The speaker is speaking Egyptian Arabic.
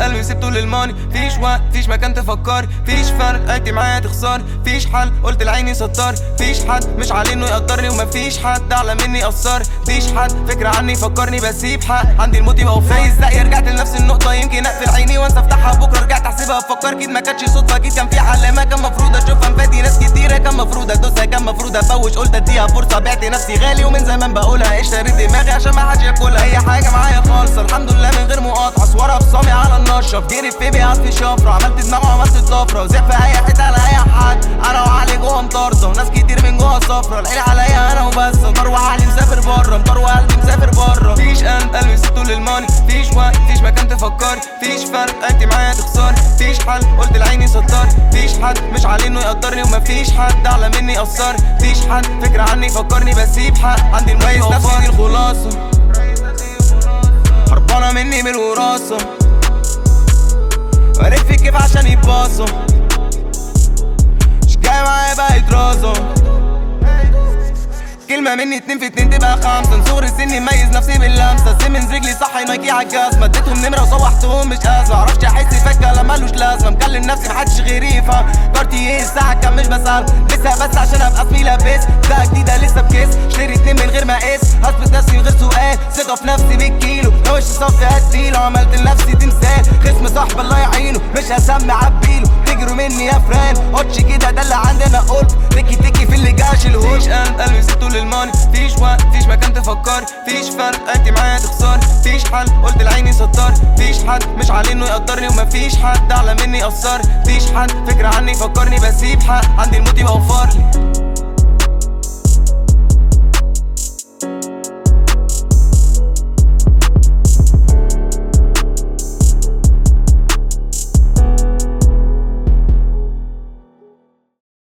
قلبي سبته للماني فيش وقت فيش مكان تفكري فيش فرق قلتي معايا تخسري فيش حل قلت لعيني ستاري فيش حد مش عليه انه يقدرني ومفيش حد اعلى مني قصري فيش حد فكرة عني فكرني بسيب حق عندي الموت يبقى فايز لا رجعت لنفس النقطة يمكن اقفل عيني وانسى افتحها بكرة رجعت احسبها افكر اكيد ما كانتش صدفة اكيد كان في علامة كان مفروض اشوفها مفاتي ناس كتيرة كان مفروض ادوسها كان مفروض افوش قلت اديها فرصة بعت نفسي غالي ومن زمان بقولها اشتريت دماغي عشان ما حدش ياكلها اي حاجة معايا خالصة الحمد لله من غير مقاطعة صورة بصامي على النشرة في جري في بيعت في شفرة عملت دماغ وعملت طفرة وزع في اي حتة على اي حد انا وعلي جوه مطاردة وناس كتير من جوه صفرة العين عليا انا وبس مروة علي مسافر بره مروة قلبي مسافر بره فيش قلب قلبي سبته للماني فيش وقت فيش مكان تفكري فيش فرق انت معايا تخسري فيش حل قلت لعيني ستاري فيش حد مش عليه انه يقدرني ومفيش حد اعلى مني قصري فيش حد فكرة عني فكرني بسيب حق عندي الميز نفسي دي الخلاصة هربانة مني من الوراثة عرف كيف عشان يتباصوا مش جاي معايا بقى يترازوا كلمة مني اتنين في اتنين تبقى خمسة من صغر سني ميز نفسي باللمسة سيمنز رجلي صحي نايكي عالجزمة اديتهم نمرة وصوحتهم مش أزمة معرفش أحس فجأة لا مالوش لازمة مكلم نفسي محدش غيري يفهم كارتي ايه الساعة كام مش بسأل لسه بس عشان أبقى اسمي لابس ده جديدة لسه بكيس اشتري اتنين من غير ما اقيس هثبت نفسي من غير سؤال ثقة في نفسي بالكيلو لو وش صفي هديله عملت لنفسي تمثال خصم صاحب الله يعينه مش هسمي عبيله تجروا مني يا فران قطش كده ده اللي عندنا قلت تكي تكي في اللي جاش الهوش قلب قلبي سبته للماني فيش وقت فيش مكان تفكري فيش فرق انت معايا تخسري فيش حل قلت لعيني ستاري فيش حد مش عليه انه يقدرني ومفيش حد اعلى مني قصري فيش حد فكرة عني فكرني بسيب حق عندي الموت يبقى وفرلي